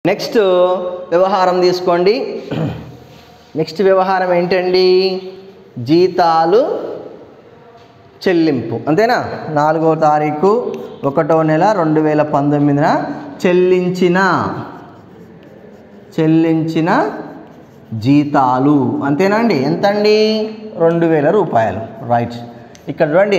next వ్యవహారం తీసుకోండి next వ్యవహారం ఏంటండి జీతాలు చెల్లింపు అంతేనా నాలుగో తారీఖు ఒకటో నెల రెండు వేల పంతొమ్మిదిన చెల్లించిన చెల్లించిన జీతాలు అంతేనా అండి ఎంతండి రెండు వేల రూపాయలు రైట్ ఇక్కడ చూడండి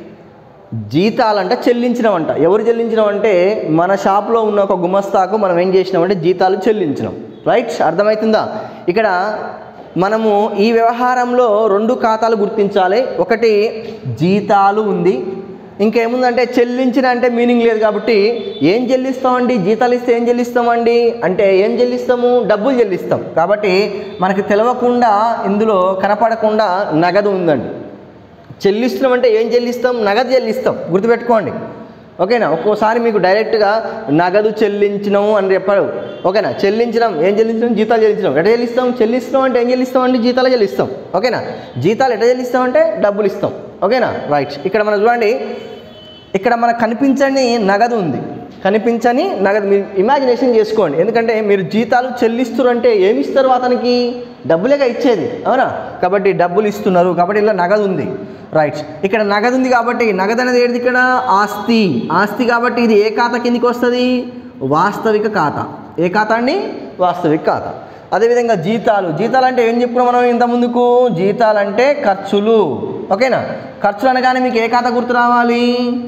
జీతాలంట చెల్లించినామంట ఎవరు చెల్లించినాం అంటే మన షాప్లో ఉన్న ఒక గుమస్తాకు మనం ఏం చేసినామంటే జీతాలు చెల్లించినాం రైట్ అర్థమవుతుందా ఇక్కడ మనము ఈ వ్యవహారంలో రెండు ఖాతాలు గుర్తించాలి ఒకటి జీతాలు ఉంది ఇంకేముందంటే చెల్లించిన అంటే మీనింగ్ లేదు కాబట్టి ఏం చెల్లిస్తామండి జీతాలు ఇస్తే ఏం చెల్లిస్తామండి అంటే ఏం చెల్లిస్తాము డబ్బులు చెల్లిస్తాం కాబట్టి మనకి తెలవకుండా ఇందులో కనపడకుండా నగదు ఉందండి చెల్లిస్తున్నాం అంటే ఏం చెల్లిస్తాం నగదు చెల్లిస్తాం గుర్తుపెట్టుకోండి ఓకేనా ఒక్కోసారి మీకు డైరెక్ట్గా నగదు చెల్లించినాము అని చెప్పారు ఓకేనా చెల్లించడం ఏం చెల్లించడం జీతాలు చెల్లించడం ఎట చెల్లిస్తాం చెల్లిస్తున్నాం అంటే ఏం చెల్లిస్తాం అండి జీతాలు చెల్లిస్తాం ఓకేనా జీతాలు ఎట చెల్లిస్తాం అంటే డబ్బులు ఇస్తాం ఓకేనా రైట్ ఇక్కడ మనం చూడండి ఇక్కడ మనకు కనిపించని నగదు ఉంది కనిపించని నగదు మీరు ఇమాజినేషన్ చేసుకోండి ఎందుకంటే మీరు జీతాలు చెల్లిస్తారు అంటే ఏమి ఇస్తారు అతనికి డబ్బులేగా ఇచ్చేది అవునా కాబట్టి డబ్బులు ఇస్తున్నారు కాబట్టి ఇలా నగదు ఉంది రైట్ ఇక్కడ నగదు ఉంది కాబట్టి నగదు అనేది ఏది ఇక్కడ ఆస్తి ఆస్తి కాబట్టి ఇది ఏ ఖాతా కిందికి వస్తుంది వాస్తవిక ఖాతా ఏ ఖాతా అండి వాస్తవిక ఖాతా అదేవిధంగా జీతాలు జీతాలు అంటే ఏం చెప్పుకున్నాం మనం ఇంత ముందుకు జీతాలంటే ఖర్చులు ఓకేనా ఖర్చులు అనగానే మీకు ఏ ఖాతా గుర్తు రావాలి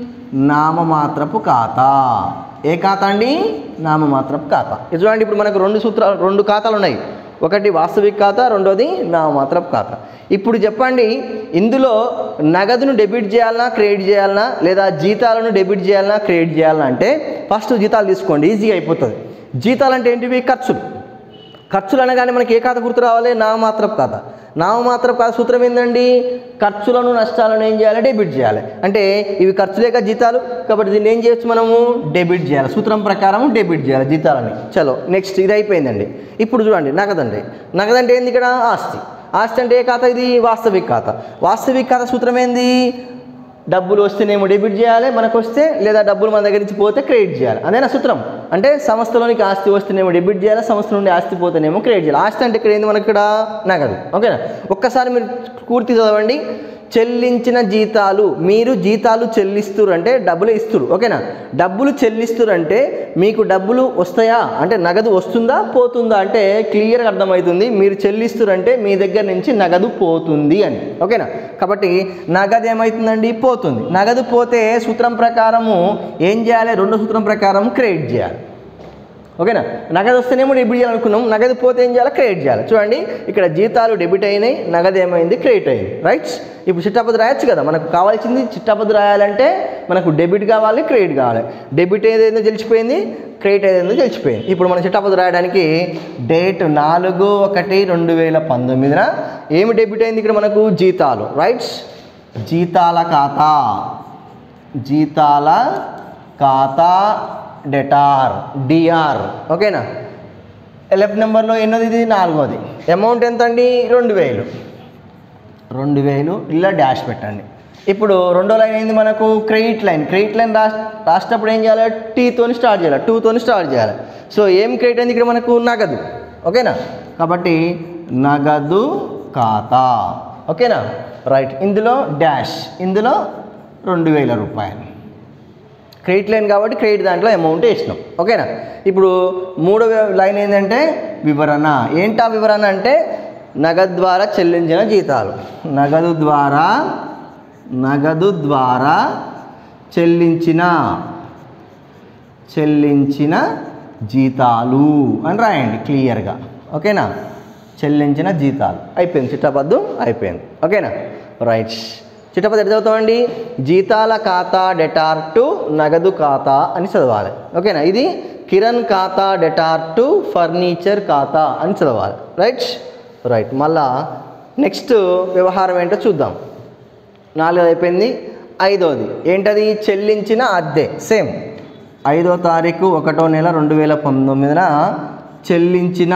నామమాత్రపు ఖాతా ఏ ఖాతా అండి నామమాత్రపు ఖాతా ఇది చూడండి ఇప్పుడు మనకు రెండు సూత్రాలు రెండు ఖాతాలు ఉన్నాయి ఒకటి వాస్తవిక ఖాతా రెండోది నామమాత్రపు ఖాతా ఇప్పుడు చెప్పండి ఇందులో నగదును డెబిట్ చేయాలన్నా క్రెడిట్ చేయాలన్నా లేదా జీతాలను డెబిట్ చేయాలన్నా క్రెడిట్ చేయాలన్నా అంటే ఫస్ట్ జీతాలు తీసుకోండి ఈజీగా అయిపోతుంది జీతాలు అంటే ఏంటివి ఖర్చులు ఖర్చులు అనగానే మనకి ఏ ఖాతా గుర్తు రావాలి నామమాత్రపు ఖాతా నామమాత్రపు ఖాతా సూత్రం ఏంటండి ఖర్చులను నష్టాలను ఏం చేయాలి డెబిట్ చేయాలి అంటే ఇవి ఖర్చులేక జీతాలు కాబట్టి దీన్ని ఏం చేయొచ్చు మనము డెబిట్ చేయాలి సూత్రం ప్రకారం డెబిట్ చేయాలి జీతాలని చలో నెక్స్ట్ ఇది అయిపోయిందండి ఇప్పుడు చూడండి నగదండి నగదంటే ఏంది ఇక్కడ ఆస్తి ఆస్తి అంటే ఏ ఖాతా ఇది వాస్తవిక ఖాతా వాస్తవిక ఖాతా సూత్రం ఏంది డబ్బులు వస్తేనేమో డెబిట్ చేయాలి మనకు వస్తే లేదా డబ్బులు మన దగ్గర నుంచి పోతే క్రెడిట్ చేయాలి అదేనా సూత్రం అంటే సంస్థలోనికి ఆస్తి వస్తేనేమో డెబిట్ చేయాలి సంస్థ నుండి ఆస్తి పోతేనేమో క్రెడిట్ చేయాలి ఆస్తి అంటే ఇక్కడ ఏంది మనకి ఇక్కడ నగదు ఓకేనా ఒక్కసారి మీరు పూర్తి చదవండి చెల్లించిన జీతాలు మీరు జీతాలు చెల్లిస్తురు అంటే డబ్బులు ఇస్తురు ఓకేనా డబ్బులు చెల్లిస్తురు అంటే మీకు డబ్బులు వస్తాయా అంటే నగదు వస్తుందా పోతుందా అంటే క్లియర్గా అర్థమవుతుంది మీరు చెల్లిస్తురు అంటే మీ దగ్గర నుంచి నగదు పోతుంది అని ఓకేనా కాబట్టి నగదు ఏమవుతుందండి పోతుంది నగదు పోతే సూత్రం ప్రకారము ఏం చేయాలి రెండో సూత్రం ప్రకారం క్రెడిట్ చేయాలి ఓకేనా నగదు వస్తేనేమో డెబిట్ చేయాలనుకున్నాం నగదు పోతే ఏం చేయాలి క్రెడిట్ చేయాలి చూడండి ఇక్కడ జీతాలు డెబిట్ అయినాయి నగదు ఏమైంది క్రెడిట్ అయింది రైట్ ఇప్పుడు చిట్టాపద్దు రాయొచ్చు కదా మనకు కావాల్సింది చిట్టాపద్దు రాయాలంటే మనకు డెబిట్ కావాలి క్రెడిట్ కావాలి డెబిట్ ఏదైందో తెలిసిపోయింది క్రెడిట్ ఏదైందో తెలిసిపోయింది ఇప్పుడు మనం చిట్టాపద్దు రాయడానికి డేట్ నాలుగు ఒకటి రెండు వేల పంతొమ్మిదిన ఏమి డెబిట్ అయింది ఇక్కడ మనకు జీతాలు రైట్ జీతాల ఖాతా జీతాల ఖాతా డెటార్ డిఆర్ ఓకేనా ఎల్ఎఫ్ నెంబర్లో ఎన్నోది ఇది నాలుగోది అమౌంట్ ఎంత అండి రెండు వేలు రెండు వేలు ఇలా డాష్ పెట్టండి ఇప్పుడు రెండో లైన్ ఏంది మనకు క్రెడిట్ లైన్ క్రెడిట్ లైన్ రాస్ రాసేటప్పుడు ఏం చేయాలి టీతోని స్టార్ట్ చేయాలి టూతోని స్టార్ట్ చేయాలి సో ఏం క్రెడిట్ అయింది ఇక్కడ మనకు నగదు ఓకేనా కాబట్టి నగదు ఖాతా ఓకేనా రైట్ ఇందులో డాష్ ఇందులో రెండు వేల రూపాయలు క్రెడిట్ లైన్ కాబట్టి క్రెడిట్ దాంట్లో అమౌంట్ వేసినాం ఓకేనా ఇప్పుడు మూడవ లైన్ ఏంటంటే వివరణ ఏంటా వివరణ అంటే నగదు ద్వారా చెల్లించిన జీతాలు నగదు ద్వారా నగదు ద్వారా చెల్లించిన చెల్లించిన జీతాలు అని రాయండి క్లియర్గా ఓకేనా చెల్లించిన జీతాలు అయిపోయింది చిట్టపద్దు అయిపోయింది ఓకేనా రైట్ చిట్టపద్దు ఎట్లా చదువుతామండి జీతాల ఖాతా డెటార్ టు నగదు ఖాతా అని చదవాలి ఓకేనా ఇది కిరణ్ ఖాతా డెటార్ టు ఫర్నిచర్ ఖాతా అని చదవాలి రైట్ రైట్ మళ్ళా నెక్స్ట్ వ్యవహారం ఏంటో చూద్దాం నాలుగోది అయిపోయింది ఐదోది ఏంటది చెల్లించిన అద్దె సేమ్ ఐదో తారీఖు ఒకటో నెల రెండు వేల పంతొమ్మిదిన చెల్లించిన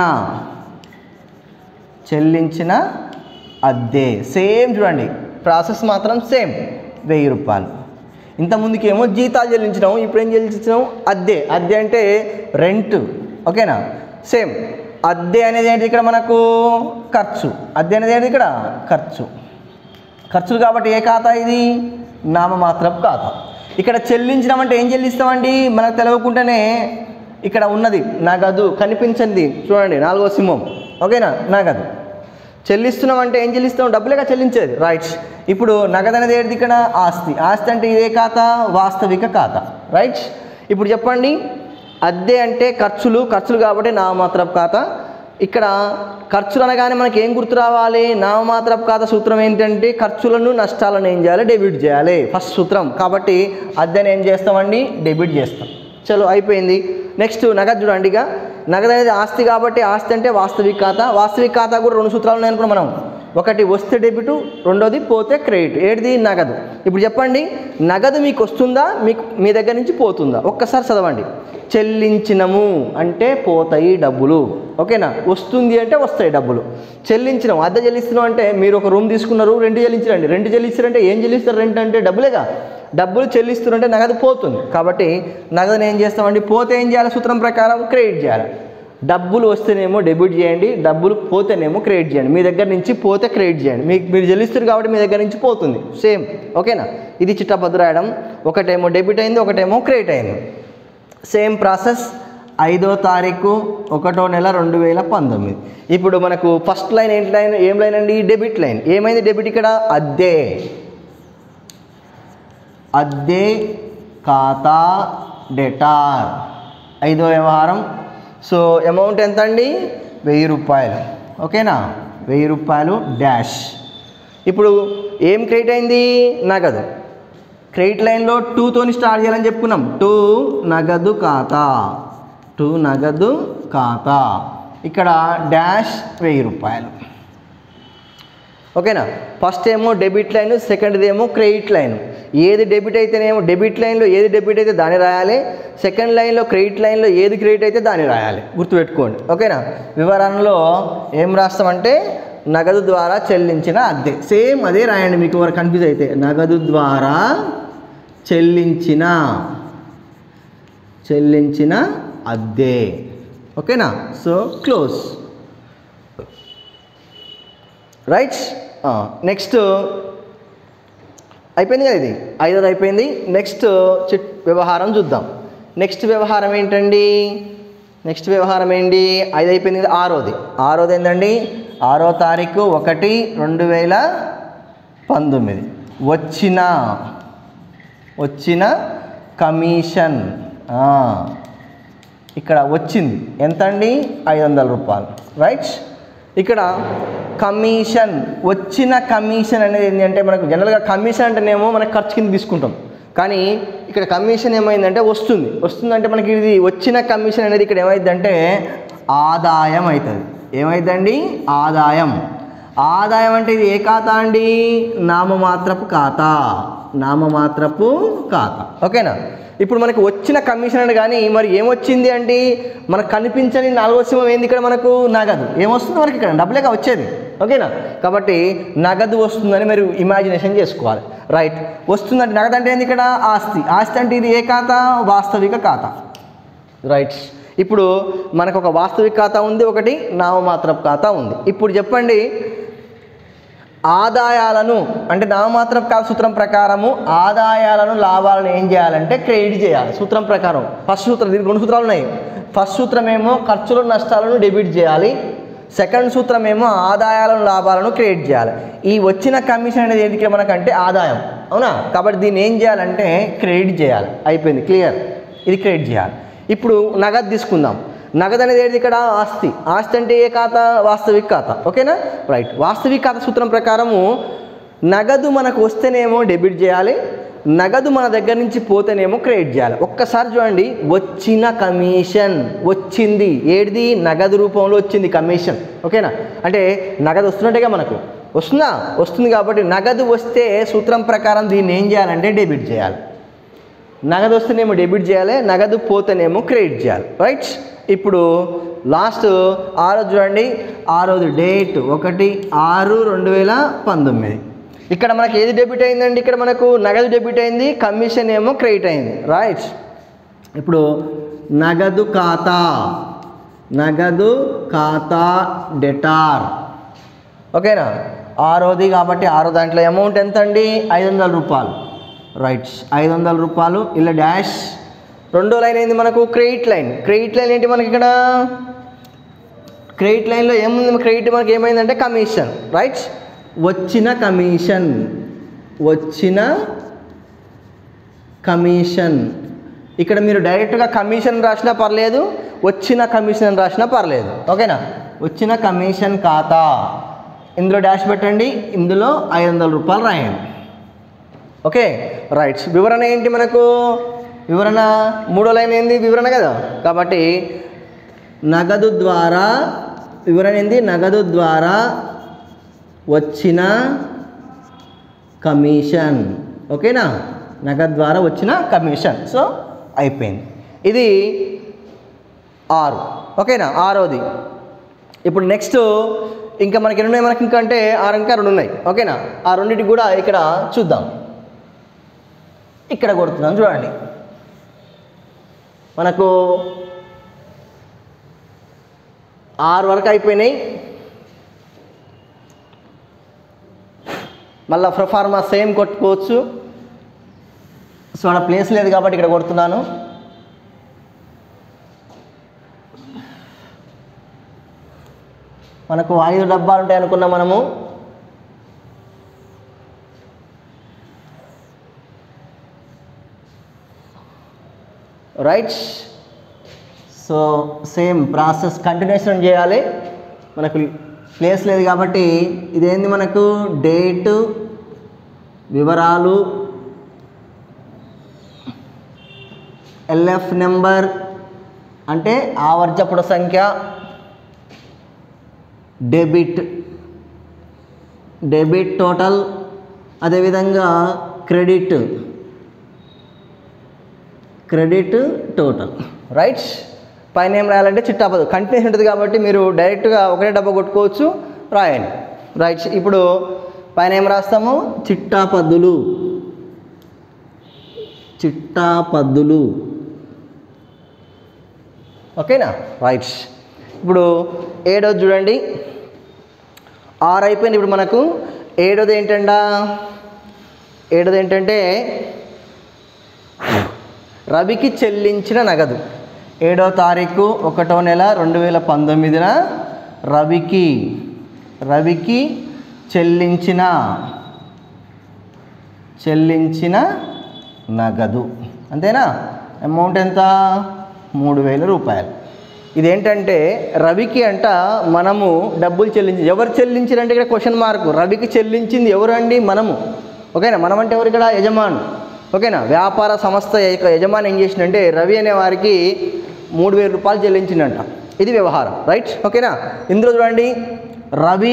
చెల్లించిన అద్దె సేమ్ చూడండి ప్రాసెస్ మాత్రం సేమ్ వెయ్యి రూపాయలు ఇంతకుముందుకేమో జీతాలు చెల్లించినాం ఇప్పుడు ఏం చెల్లించినాం అద్దె అద్దె అంటే రెంట్ ఓకేనా సేమ్ అద్దె అనేది ఏంటి ఇక్కడ మనకు ఖర్చు అద్దె అనేది ఏంటి ఇక్కడ ఖర్చు ఖర్చులు కాబట్టి ఏ ఖాతా ఇది నామమాత్రపు ఖాతా ఇక్కడ చెల్లించడం అంటే ఏం చెల్లిస్తామండి మనకు తెలవకుండానే ఇక్కడ ఉన్నది నగదు కనిపించింది చూడండి నాలుగో సింహం ఓకేనా నగదు చెల్లిస్తున్నాం అంటే ఏం చెల్లిస్తాం డబ్బులేగా చెల్లించేది రైట్ ఇప్పుడు నగదు అనేది ఏంటి ఇక్కడ ఆస్తి ఆస్తి అంటే ఇదే ఖాతా వాస్తవిక ఖాతా రైట్ ఇప్పుడు చెప్పండి అద్దె అంటే ఖర్చులు ఖర్చులు కాబట్టి నామమాత్రపు ఖాతా ఇక్కడ ఖర్చులు అనగానే మనకి ఏం గుర్తు రావాలి నామమాత్రపు ఖాతా సూత్రం ఏంటంటే ఖర్చులను నష్టాలను ఏం చేయాలి డెబిట్ చేయాలి ఫస్ట్ సూత్రం కాబట్టి అద్దెని ఏం చేస్తామండి డెబిట్ చేస్తాం చలో అయిపోయింది నెక్స్ట్ నగదు చూడండి ఇక నగదు అనేది ఆస్తి కాబట్టి ఆస్తి అంటే వాస్తవిక ఖాతా వాస్తవిక ఖాతా కూడా రెండు సూత్రాలు ఉన్నాయనుకున్నాం మనం ఒకటి వస్తే డెబిట్ రెండోది పోతే క్రెడిట్ ఏడిది నగదు ఇప్పుడు చెప్పండి నగదు మీకు వస్తుందా మీకు మీ దగ్గర నుంచి పోతుందా ఒక్కసారి చదవండి చెల్లించినము అంటే పోతాయి డబ్బులు ఓకేనా వస్తుంది అంటే వస్తాయి డబ్బులు చెల్లించినాం అద్దె చెల్లిస్తున్నాం అంటే మీరు ఒక రూమ్ తీసుకున్నారు రెంట్ చెల్లించరండి రెంట్ చెల్లిస్తారంటే ఏం చెల్లిస్తారు రెంట్ అంటే డబ్బులేగా డబ్బులు చెల్లిస్తున్నారంటే నగదు పోతుంది కాబట్టి నగదుని ఏం చేస్తామండి పోతే ఏం చేయాలి సూత్రం ప్రకారం క్రెడిట్ చేయాలి డబ్బులు వస్తేనేమో డెబిట్ చేయండి డబ్బులు పోతేనేమో క్రెడిట్ చేయండి మీ దగ్గర నుంచి పోతే క్రెడిట్ చేయండి మీకు మీరు చెల్లిస్తారు కాబట్టి మీ దగ్గర నుంచి పోతుంది సేమ్ ఓకేనా ఇది చిట్టపద్దు రాయడం ఒకటేమో డెబిట్ అయింది ఒకటేమో క్రెడిట్ అయింది సేమ్ ప్రాసెస్ ఐదో తారీఖు ఒకటో నెల రెండు వేల పంతొమ్మిది ఇప్పుడు మనకు ఫస్ట్ లైన్ ఏంటి లైన్ ఏం లైన్ అండి డెబిట్ లైన్ ఏమైంది డెబిట్ ఇక్కడ అద్దె అద్దె ఖాతా డెటార్ ఐదో వ్యవహారం సో అమౌంట్ ఎంత అండి వెయ్యి రూపాయలు ఓకేనా వెయ్యి రూపాయలు డాష్ ఇప్పుడు ఏం క్రెడిట్ అయింది నగదు క్రెడిట్ లైన్లో టూతోని స్టార్ట్ చేయాలని చెప్పుకున్నాం టూ నగదు ఖాతా టూ నగదు ఖాతా ఇక్కడ డాష్ వెయ్యి రూపాయలు ఓకేనా ఫస్ట్ ఏమో డెబిట్ లైన్ సెకండ్ది ఏమో క్రెడిట్ లైన్ ఏది డెబిట్ అయితేనేమో డెబిట్ లైన్లో ఏది డెబిట్ అయితే దాన్ని రాయాలి సెకండ్ లైన్లో క్రెడిట్ లైన్లో ఏది క్రెడిట్ అయితే దాన్ని రాయాలి గుర్తుపెట్టుకోండి ఓకేనా వివరణలో ఏం రాస్తామంటే నగదు ద్వారా చెల్లించిన అద్దె సేమ్ అదే రాయండి మీకు ఎవరు కన్ఫ్యూజ్ అయితే నగదు ద్వారా చెల్లించిన చెల్లించిన అద్దె ఓకేనా సో క్లోజ్ రైట్ నెక్స్ట్ అయిపోయింది కదా ఇది ఐదోది అయిపోయింది నెక్స్ట్ చిట్ వ్యవహారం చూద్దాం నెక్స్ట్ వ్యవహారం ఏంటండి నెక్స్ట్ వ్యవహారం ఏంటి ఐదు అయిపోయింది కదా ఆరోది ఆరోది ఏంటండి ఆరో తారీఖు ఒకటి రెండు వేల పంతొమ్మిది వచ్చిన వచ్చిన కమిషన్ ఆ, ఇక్కడ వచ్చింది ఎంత అండి ఐదు వందల రూపాయలు రైట్ ఇక్కడ కమిషన్ వచ్చిన కమిషన్ అనేది ఏంటంటే మనకు జనరల్గా కమిషన్ అంటేనేమో మనకు ఖర్చు కింద తీసుకుంటాం కానీ ఇక్కడ కమిషన్ ఏమైందంటే వస్తుంది వస్తుందంటే మనకి ఇది వచ్చిన కమిషన్ అనేది ఇక్కడ ఏమైందంటే ఆదాయం అవుతుంది ఏమైందండి ఆదాయం ఆదాయం అంటే ఇది ఏ ఖాతా అండి నామమాత్రపు ఖాతా నామమాత్రపు ఖాతా ఓకేనా ఇప్పుడు మనకు వచ్చిన కమిషన్ అని కానీ మరి ఏమొచ్చింది అంటే మనకు కనిపించని నాలుగో సింహం ఏంది ఇక్కడ మనకు నగదు ఏమొస్తుంది మనకి ఇక్కడ డబ్బులేక వచ్చేది ఓకేనా కాబట్టి నగదు వస్తుందని మీరు ఇమాజినేషన్ చేసుకోవాలి రైట్ వస్తుందంటే నగదు అంటే ఏంది ఇక్కడ ఆస్తి ఆస్తి అంటే ఇది ఏ ఖాతా వాస్తవిక ఖాతా రైట్ ఇప్పుడు మనకు ఒక వాస్తవిక ఖాతా ఉంది ఒకటి నామమాత్రపు ఖాతా ఉంది ఇప్పుడు చెప్పండి ఆదాయాలను అంటే నామమాత్ర కాల సూత్రం ప్రకారము ఆదాయాలను లాభాలను ఏం చేయాలంటే క్రెడిట్ చేయాలి సూత్రం ప్రకారం ఫస్ట్ సూత్రం దీనికి రెండు సూత్రాలు ఉన్నాయి ఫస్ట్ సూత్రం ఏమో ఖర్చులు నష్టాలను డెబిట్ చేయాలి సెకండ్ సూత్రం ఏమో ఆదాయాలను లాభాలను క్రియేట్ చేయాలి ఈ వచ్చిన కమిషన్ అనేది ఏంటి మనకంటే ఆదాయం అవునా కాబట్టి దీన్ని ఏం చేయాలంటే క్రెడిట్ చేయాలి అయిపోయింది క్లియర్ ఇది క్రెడిట్ చేయాలి ఇప్పుడు నగదు తీసుకుందాం నగదు అనేది ఏంటి ఇక్కడ ఆస్తి ఆస్తి అంటే ఏ ఖాతా వాస్తవిక ఖాతా ఓకేనా రైట్ వాస్తవిక ఖాతా సూత్రం ప్రకారము నగదు మనకు వస్తేనేమో డెబిట్ చేయాలి నగదు మన దగ్గర నుంచి పోతేనేమో క్రెడిట్ చేయాలి ఒక్కసారి చూడండి వచ్చిన కమిషన్ వచ్చింది ఏడిది నగదు రూపంలో వచ్చింది కమిషన్ ఓకేనా అంటే నగదు వస్తున్నట్టుగా మనకు వస్తుందా వస్తుంది కాబట్టి నగదు వస్తే సూత్రం ప్రకారం దీన్ని ఏం చేయాలంటే డెబిట్ చేయాలి నగదు వస్తేనేమో డెబిట్ చేయాలి నగదు పోతేనేమో క్రెడిట్ చేయాలి రైట్ ఇప్పుడు లాస్ట్ ఆ రోజు చూడండి ఆ రోజు డేట్ ఒకటి ఆరు రెండు వేల పంతొమ్మిది ఇక్కడ మనకి ఏది డెబిట్ అయిందండి ఇక్కడ మనకు నగదు డెబిట్ అయింది కమిషన్ ఏమో క్రెడిట్ అయింది రైట్ ఇప్పుడు నగదు ఖాతా నగదు ఖాతా డెటార్ ఓకేనా ఆరోది కాబట్టి ఆరో దాంట్లో అమౌంట్ ఎంత అండి ఐదు వందల రూపాయలు రైట్ ఐదు వందల రూపాయలు ఇలా డాష్ రెండో లైన్ ఏంది మనకు క్రెడిట్ లైన్ క్రెడిట్ లైన్ ఏంటి మనకి ఇక్కడ క్రెడిట్ లైన్లో ఏముంది క్రెడిట్ మనకి ఏమైందంటే కమిషన్ రైట్ వచ్చిన కమిషన్ వచ్చిన కమిషన్ ఇక్కడ మీరు డైరెక్ట్గా కమిషన్ రాసినా పర్లేదు వచ్చిన కమిషన్ రాసినా పర్లేదు ఓకేనా వచ్చిన కమిషన్ ఖాతా ఇందులో డాష్ పెట్టండి ఇందులో ఐదు వందల రూపాయలు రాయండి ఓకే రైట్ వివరణ ఏంటి మనకు వివరణ మూడో లైన్ ఏంది వివరణ కదా కాబట్టి నగదు ద్వారా వివరణ ఏంది నగదు ద్వారా వచ్చిన కమిషన్ ఓకేనా నగదు ద్వారా వచ్చిన కమిషన్ సో అయిపోయింది ఇది ఆరు ఓకేనా ఆరోది ఇప్పుడు నెక్స్ట్ ఇంకా మనకి ఎన్ని ఉన్నాయి మనకి ఇంకా అంటే ఆరు ఇంకా రెండు ఉన్నాయి ఓకేనా ఆ రెండింటికి కూడా ఇక్కడ చూద్దాం ఇక్కడ కొడుతున్నాం చూడండి మనకు ఆరు వరకు అయిపోయినాయి మళ్ళీ ప్రొఫార్మా సేమ్ కొట్టుకోవచ్చు సో అక్కడ ప్లేస్ లేదు కాబట్టి ఇక్కడ కొడుతున్నాను మనకు ఐదు డబ్బాలు ఉంటాయి అనుకున్నాం మనము right so same process continuation చేయాలి మనకు ప్లేస్ లేదు కాబట్టి ఇదేంది మనకు డేటు వివరాలు ఎల్ఎఫ్ నెంబర్ అంటే ఆవర్జపుడ సంఖ్య డెబిట్ డెబిట్ టోటల్ అదేవిధంగా క్రెడిట్ క్రెడిట్ టోటల్ రైట్ పైన ఏం రాయాలంటే చిట్టాపదు కంటిన్యూస్ ఉంటుంది కాబట్టి మీరు డైరెక్ట్గా ఒకటే డబ్బా కొట్టుకోవచ్చు రాయండి రైట్ ఇప్పుడు పైన ఏం రాస్తాము చిట్టాపద్దులు చిట్టాపద్దులు ఓకేనా రైట్ ఇప్పుడు ఏడోది చూడండి ఆరు అయిపోయింది ఇప్పుడు మనకు ఏడోది ఏంటండా ఏడోది ఏంటంటే రవికి చెల్లించిన నగదు ఏడో తారీఖు ఒకటో నెల రెండు వేల పంతొమ్మిదిన రవికి రవికి చెల్లించిన చెల్లించిన నగదు అంతేనా అమౌంట్ ఎంత మూడు వేల రూపాయలు ఇదేంటంటే రవికి అంట మనము డబ్బులు చెల్లించి ఎవరు చెల్లించారంటే ఇక్కడ క్వశ్చన్ మార్క్ రవికి చెల్లించింది ఎవరండి మనము ఓకేనా మనం అంటే ఎవరు ఇక్కడ యజమాను ఓకేనా వ్యాపార సంస్థ యొక్క యజమాని ఏం చేసిందంటే రవి అనే వారికి మూడు వేల రూపాయలు చెల్లించిందంట ఇది వ్యవహారం రైట్ ఓకేనా ఇందులో చూడండి రవి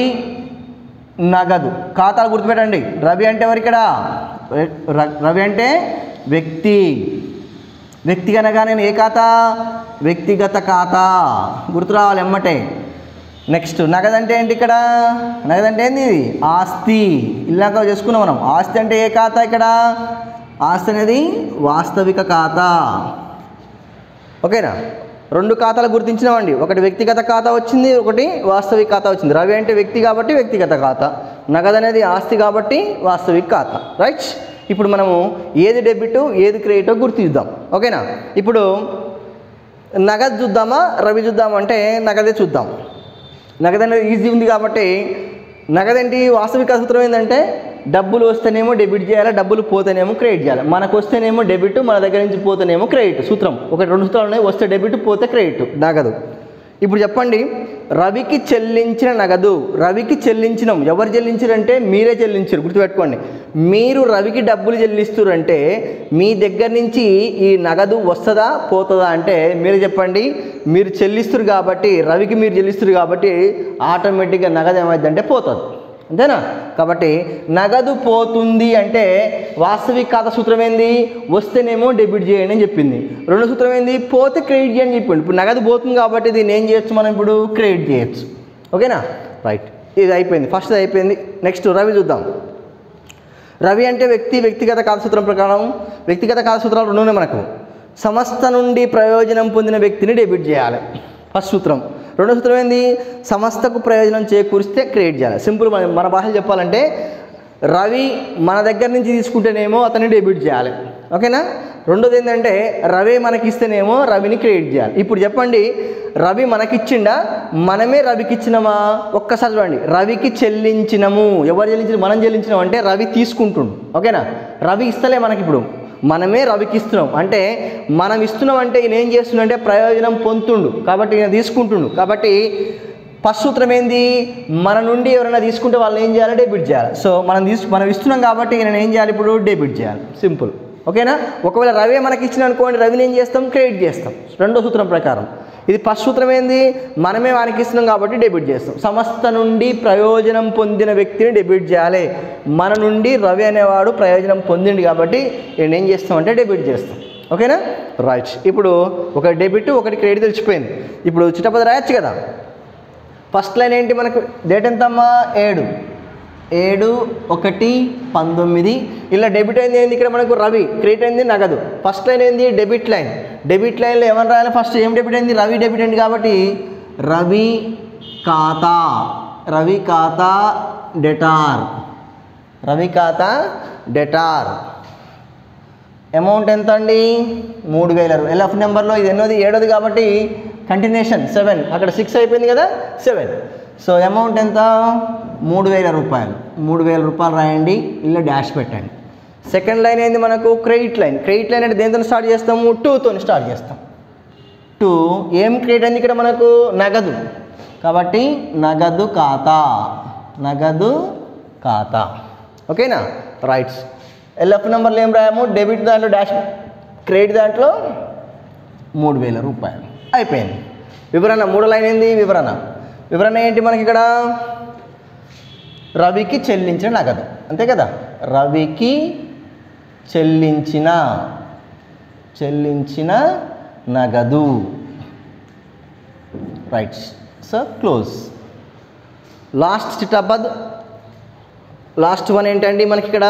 నగదు ఖాతాలు గుర్తుపెట్టండి రవి అంటే ఎవరు ఇక్కడ ర- రవి అంటే వ్యక్తి వ్యక్తి అనగా నేను ఏ ఖాతా వ్యక్తిగత ఖాతా గుర్తు రావాలి ఎమ్మటే నెక్స్ట్ నగదు అంటే ఏంటి ఇక్కడ నగదు అంటే ఏంది ఇది ఆస్తి ఇల్లాక చేసుకున్నాం మనం ఆస్తి అంటే ఏ ఖాతా ఇక్కడ ఆస్తి అనేది వాస్తవిక ఖాతా ఓకేనా రెండు ఖాతాలు గుర్తించినామండి ఒకటి వ్యక్తిగత ఖాతా వచ్చింది ఒకటి వాస్తవిక ఖాతా వచ్చింది రవి అంటే వ్యక్తి కాబట్టి వ్యక్తిగత ఖాతా నగదు అనేది ఆస్తి కాబట్టి వాస్తవిక ఖాతా రైట్ ఇప్పుడు మనము ఏది డెబిట్ ఏది క్రెడిటో గుర్తిద్దాం ఓకేనా ఇప్పుడు నగదు చూద్దామా రవి చూద్దామా అంటే నగదే చూద్దాం నగదు అనేది ఈజీ ఉంది కాబట్టి నగదేంటి వాస్తవిక సూత్రం ఏంటంటే డబ్బులు వస్తేనేమో డెబిట్ చేయాలి డబ్బులు పోతేనేమో క్రెడిట్ చేయాలి మనకు వస్తేనేమో డెబిట్ మన దగ్గర నుంచి పోతేనేమో క్రెడిట్ సూత్రం ఒకటి రెండు సూత్రాలు ఉన్నాయి వస్తే డెబిట్ పోతే క్రెడిట్ నగదు ఇప్పుడు చెప్పండి రవికి చెల్లించిన నగదు రవికి చెల్లించినాం ఎవరు చెల్లించారంటే మీరే చెల్లించారు గుర్తుపెట్టుకోండి మీరు రవికి డబ్బులు చెల్లిస్తురంటే మీ దగ్గర నుంచి ఈ నగదు వస్తుందా పోతుందా అంటే మీరు చెప్పండి మీరు చెల్లిస్తారు కాబట్టి రవికి మీరు చెల్లిస్తారు కాబట్టి ఆటోమేటిక్గా నగదు ఏమైందంటే పోతుంది అంతేనా కాబట్టి నగదు పోతుంది అంటే వాస్తవిక ఖాతా సూత్రం ఏంది వస్తేనేమో డెబిట్ చేయండి అని చెప్పింది రెండో సూత్రం ఏంది పోతే క్రెడిట్ చేయండి చెప్పింది ఇప్పుడు నగదు పోతుంది కాబట్టి దీన్ని ఏం చేయొచ్చు మనం ఇప్పుడు క్రెడిట్ చేయొచ్చు ఓకేనా రైట్ ఇది అయిపోయింది ఫస్ట్ అయిపోయింది నెక్స్ట్ రవి చూద్దాం రవి అంటే వ్యక్తి వ్యక్తిగత కాలసూత్రం ప్రకారం వ్యక్తిగత కాలసూత్రాలు రెండు ఉన్నాయి మనకు సంస్థ నుండి ప్రయోజనం పొందిన వ్యక్తిని డెబిట్ చేయాలి ఫస్ట్ సూత్రం రెండో సూత్రం ఏంది సంస్థకు ప్రయోజనం చేకూరిస్తే క్రియేట్ చేయాలి సింపుల్ మన మన భాషలో చెప్పాలంటే రవి మన దగ్గర నుంచి తీసుకుంటేనేమో అతన్ని డెబిట్ చేయాలి ఓకేనా రెండోది ఏంటంటే రవి మనకి ఇస్తేనేమో రవిని క్రియేట్ చేయాలి ఇప్పుడు చెప్పండి రవి మనకిచ్చిండా మనమే రవికి ఇచ్చినామా ఒక్కసారి చూడండి రవికి చెల్లించినము ఎవరు చెల్లించిన మనం చెల్లించినాం అంటే రవి తీసుకుంటుండు ఓకేనా రవి ఇస్తలే మనకి ఇప్పుడు మనమే రవికి ఇస్తున్నాం అంటే మనం ఇస్తున్నాం అంటే ఈయన ఏం చేస్తుండే అంటే ప్రయోజనం పొందుతుండు కాబట్టి ఈయన తీసుకుంటుండు కాబట్టి ఫస్ట్ సూత్రం ఏంది మన నుండి ఎవరైనా తీసుకుంటే వాళ్ళని ఏం చేయాలి డెబిట్ చేయాలి సో మనం తీసు మనం ఇస్తున్నాం కాబట్టి ఈయన ఏం చేయాలి ఇప్పుడు డెబిట్ చేయాలి సింపుల్ ఓకేనా ఒకవేళ రవి మనకి ఇచ్చిన అనుకోండి రవిని ఏం చేస్తాం క్రెడిట్ చేస్తాం రెండో సూత్రం ప్రకారం ఇది ఫస్ట్ సూత్రం ఏంది మనమే వానికి ఇస్తున్నాం కాబట్టి డెబిట్ చేస్తాం సంస్థ నుండి ప్రయోజనం పొందిన వ్యక్తిని డెబిట్ చేయాలి మన నుండి రవి అనేవాడు ప్రయోజనం పొందిండు కాబట్టి ఈయన ఏం చేస్తాం అంటే డెబిట్ చేస్తాం ఓకేనా రైట్ ఇప్పుడు ఒక డెబిట్ ఒకటి క్రెడిట్ తెలిసిపోయింది ఇప్పుడు చిట్టపద రాయొచ్చు కదా ఫస్ట్ లైన్ ఏంటి మనకు డేట్ ఎంతమ్మా ఏడు ఏడు ఒకటి పంతొమ్మిది ఇలా డెబిట్ అయింది ఏంది ఇక్కడ మనకు రవి క్రెడిట్ అయింది నగదు ఫస్ట్ లైన్ ఏంది డెబిట్ లైన్ డెబిట్ లైన్లో ఏమని రాయాలి ఫస్ట్ ఏం డెబిట్ అయింది రవి డెబిట్ అయింది కాబట్టి రవి ఖాతా రవి ఖాతా డెటార్ రవి ఖాతా డెటార్ అమౌంట్ ఎంత అండి మూడు వేల ఎల్ఎఫ్ నెంబర్లో ఇది ఎన్నోది ఏడోది కాబట్టి కంటిన్యూషన్ సెవెన్ అక్కడ సిక్స్ అయిపోయింది కదా సెవెన్ సో అమౌంట్ ఎంత మూడు వేల రూపాయలు మూడు వేల రూపాయలు రాయండి ఇలా డాష్ పెట్టండి సెకండ్ లైన్ ఏంది మనకు క్రెడిట్ లైన్ క్రెడిట్ లైన్ అంటే దేంతో స్టార్ట్ చేస్తాము టూతో స్టార్ట్ చేస్తాం టూ ఏం క్రెడిట్ అయింది ఇక్కడ మనకు నగదు కాబట్టి నగదు ఖాతా నగదు ఖాతా ఓకేనా రైట్స్ ఎల్ఎఫ్ నెంబర్లు ఏం రాయాము డెబిట్ దాంట్లో డాష్ క్రెడిట్ దాంట్లో మూడు వేల రూపాయలు అయిపోయింది వివరణ మూడో లైన్ ఏంది వివరణ వివరణ ఏంటి మనకి ఇక్కడ రవికి చెల్లించిన నగదు అంతే కదా రవికి చెల్లించిన చెల్లించిన నగదు రైట్ సో క్లోజ్ లాస్ట్ చిటాబాద్ లాస్ట్ వన్ ఏంటండి మనకి ఇక్కడ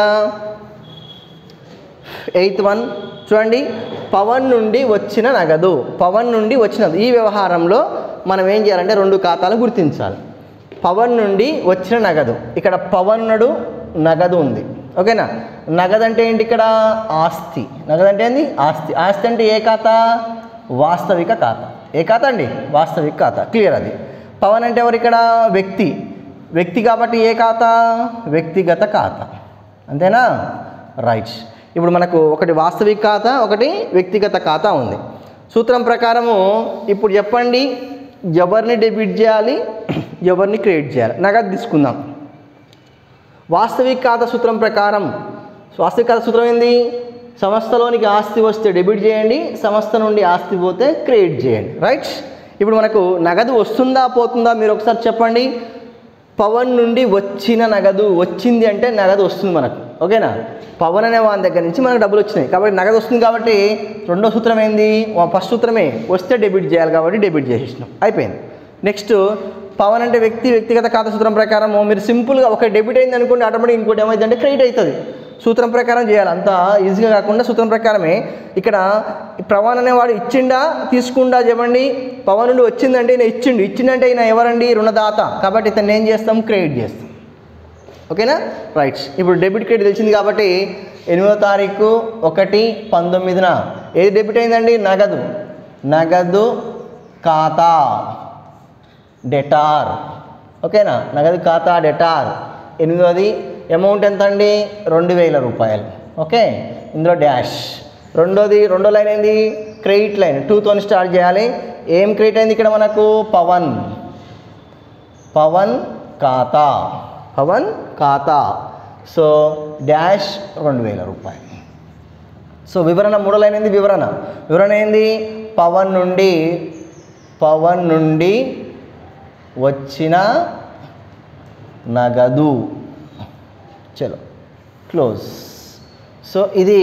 ఎయిత్ వన్ చూడండి పవన్ నుండి వచ్చిన నగదు పవన్ నుండి వచ్చినది ఈ వ్యవహారంలో మనం ఏం చేయాలంటే రెండు ఖాతాలు గుర్తించాలి పవన్ నుండి వచ్చిన నగదు ఇక్కడ పవన్నుడు నగదు ఉంది ఓకేనా నగదు అంటే ఏంటి ఇక్కడ ఆస్తి నగదు అంటే ఏంది ఆస్తి ఆస్తి అంటే ఏ ఖాతా వాస్తవిక ఖాతా ఏ ఖాతా అండి వాస్తవిక ఖాతా క్లియర్ అది పవన్ అంటే ఎవరు ఇక్కడ వ్యక్తి వ్యక్తి కాబట్టి ఏ ఖాతా వ్యక్తిగత ఖాతా అంతేనా రైట్ ఇప్పుడు మనకు ఒకటి వాస్తవిక ఖాతా ఒకటి వ్యక్తిగత ఖాతా ఉంది సూత్రం ప్రకారము ఇప్పుడు చెప్పండి ఎవరిని డెబిట్ చేయాలి ఎవరిని క్రియేట్ చేయాలి నగదు తీసుకుందాం వాస్తవిక ఖాతా సూత్రం ప్రకారం వాస్తవిక ఖాతా సూత్రం ఏంది సంస్థలోనికి ఆస్తి వస్తే డెబిట్ చేయండి సంస్థ నుండి ఆస్తి పోతే క్రియేట్ చేయండి రైట్ ఇప్పుడు మనకు నగదు వస్తుందా పోతుందా మీరు ఒకసారి చెప్పండి పవన్ నుండి వచ్చిన నగదు వచ్చింది అంటే నగదు వస్తుంది మనకు ఓకేనా పవన్ అనే వాని దగ్గర నుంచి మనకు డబ్బులు వచ్చినాయి కాబట్టి నగదు వస్తుంది కాబట్టి రెండో సూత్రం ఏంది ఫస్ట్ సూత్రమే వస్తే డెబిట్ చేయాలి కాబట్టి డెబిట్ చేసేసినాం అయిపోయింది నెక్స్ట్ పవన్ అంటే వ్యక్తి వ్యక్తిగత ఖాతా సూత్రం ప్రకారం మీరు సింపుల్గా ఒక డెబిట్ అయింది అనుకోండి ఆటోమేటిక్ ఇంకోటి ఏమైందంటే క్రెడిట్ అవుతుంది సూత్రం ప్రకారం చేయాలి అంత ఈజీగా కాకుండా సూత్రం ప్రకారమే ఇక్కడ పవన్ అనేవాడు ఇచ్చిండా తీసుకుండా చెప్పండి పవన్ నుండి వచ్చిందంటే ఈయన ఇచ్చిండు ఇచ్చిండంటే ఈయన ఎవరండి రుణదాత కాబట్టి ఇతన్ని ఏం చేస్తాం క్రెడిట్ చేస్తాం ఓకేనా రైట్ ఇప్పుడు డెబిట్ క్రెడిట్ తెలిసింది కాబట్టి ఎనిమిదో తారీఖు ఒకటి పంతొమ్మిదిన ఏది డెబిట్ అయిందండి నగదు నగదు ఖాతా డెటార్ ఓకేనా నగదు ఖాతా డెటార్ ఎనిమిదోది అమౌంట్ ఎంత అండి రెండు వేల రూపాయలు ఓకే ఇందులో డాష్ రెండోది రెండో లైన్ ఏంది క్రెడిట్ లైన్ టూతో స్టార్ట్ చేయాలి ఏం క్రెడిట్ అయింది ఇక్కడ మనకు పవన్ పవన్ ఖాతా పవన్ ఖాతా సో డాష్ రెండు వేల రూపాయలు సో వివరణ మూడో లైన్ ఏంది వివరణ వివరణ ఏంది పవన్ నుండి పవన్ నుండి వచ్చిన నగదు చలో క్లోజ్ సో ఇది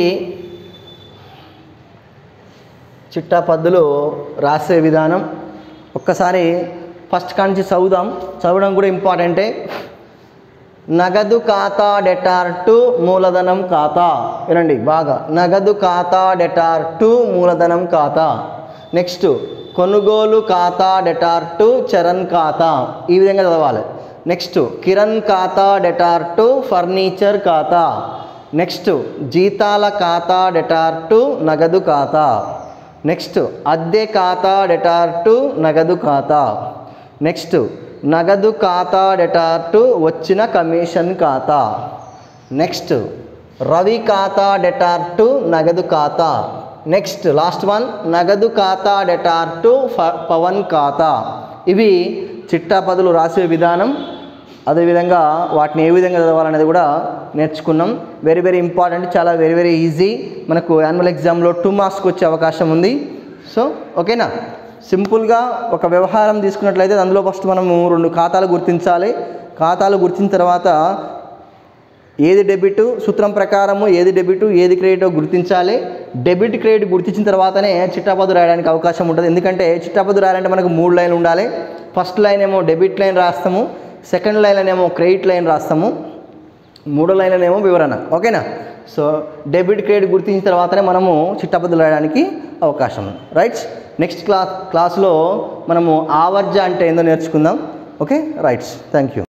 చిట్టా పద్దులో రాసే విధానం ఒక్కసారి ఫస్ట్ కాంచి చదువుదాం చదవడం కూడా ఇంపార్టెంటే నగదు ఖాతా డెటార్ టు మూలధనం ఖాతా వినండి బాగా నగదు ఖాతా డెటార్ టు మూలధనం ఖాతా నెక్స్ట్ కొనుగోలు ఖాతా డెటార్ టు చరణ్ ఖాతా ఈ విధంగా చదవాలి నెక్స్ట్ కిరణ్ ఖాతా డెటార్ టు ఫర్నిచర్ ఖాతా నెక్స్ట్ జీతాల ఖాతా డెటార్ టు నగదు ఖాతా నెక్స్ట్ అద్దె ఖాతా డెటార్ టు నగదు ఖాతా నెక్స్ట్ నగదు ఖాతా డెటార్ టు వచ్చిన కమిషన్ ఖాతా నెక్స్ట్ రవి ఖాతా డెటార్ టు నగదు ఖాతా నెక్స్ట్ లాస్ట్ వన్ నగదు ఖాతా డెటార్ టు ఫ- పవన్ ఖాతా ఇవి చిట్టాపదులు రాసే విధానం అదేవిధంగా వాటిని ఏ విధంగా చదవాలనేది కూడా నేర్చుకున్నాం వెరీ వెరీ ఇంపార్టెంట్ చాలా వెరీ వెరీ ఈజీ మనకు యాన్యువల్ ఎగ్జామ్లో టూ మార్క్స్కి వచ్చే అవకాశం ఉంది సో ఓకేనా సింపుల్గా ఒక వ్యవహారం తీసుకున్నట్లయితే అందులో ఫస్ట్ మనము రెండు ఖాతాలు గుర్తించాలి ఖాతాలు గుర్తించిన తర్వాత ఏది డెబిట్ సూత్రం ప్రకారము ఏది డెబిట్ ఏది క్రెడిట్ గుర్తించాలి డెబిట్ క్రెడిట్ గుర్తించిన తర్వాతనే చిట్టాపద్దు రాయడానికి అవకాశం ఉంటుంది ఎందుకంటే చిట్టాపద్దు రాయాలంటే మనకు మూడు లైన్లు ఉండాలి ఫస్ట్ లైన్ ఏమో డెబిట్ లైన్ రాస్తాము సెకండ్ లైన్ ఏమో క్రెడిట్ లైన్ రాస్తాము మూడో లైన్ ఏమో వివరణ ఓకేనా సో డెబిట్ క్రెడిట్ గుర్తించిన తర్వాతనే మనము చిట్టపద్దులు రాయడానికి అవకాశం ఉంది రైట్ నెక్స్ట్ క్లాస్ క్లాస్లో మనము ఆవర్జ అంటే ఏందో నేర్చుకుందాం ఓకే రైట్స్ థ్యాంక్ యూ